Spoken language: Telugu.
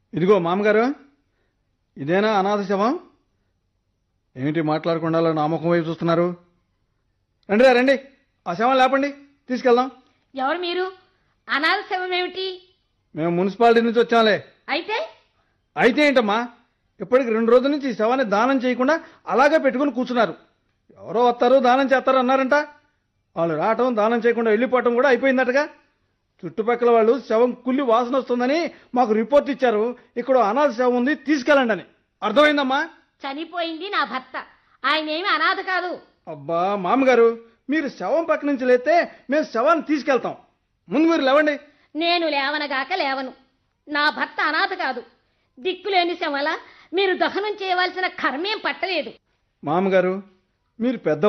ఇదిగో మామగారు ఇదేనా అనాథ శవం ఏమిటి మాట్లాడకుండా అలా నా ముఖం వైపు చూస్తున్నారు రండి రా, రండి ఆ శవం లేపండి తీసుకెళ్దాం ఎవరు మీరు అనాథ శవం ఏమిటి మేము మున్సిపాలిటీ నుంచి వచ్చాంలే అయితే అయితే ఏంటమ్మా ఇప్పటికి రెండు రోజుల నుంచి ఈ శవాన్ని దానం చేయకుండా అలాగే పెట్టుకుని కూర్చున్నారు ఎవరో వస్తారు దానం చేస్తారు అన్నారంట వాళ్ళు రావటం దానం చేయకుండా వెళ్ళిపోవటం కూడా అయిపోయిందటగా చుట్టుపక్కల వాళ్ళు శవం కుళ్ళి వాసన వస్తుందని మాకు రిపోర్ట్ ఇచ్చారు ఇక్కడ అనాథ శవం ఉంది తీసుకెళ్ళండి అని అర్థమైందమ్మా చనిపోయింది నా భర్త ఆయన ఏమి అనాథ కాదు అబ్బా మామగారు మీరు శవం పక్క నుంచి లేతే మేము శవాన్ని తీసుకెళ్తాం ముందు మీరు లేవండి నేను లేవనగాక లేవను నా భర్త అనాథ కాదు దిక్కులేని శవల మీరు దహనం చేయవలసిన కర్మేం పట్టలేదు మామగారు మీరు పెద్ద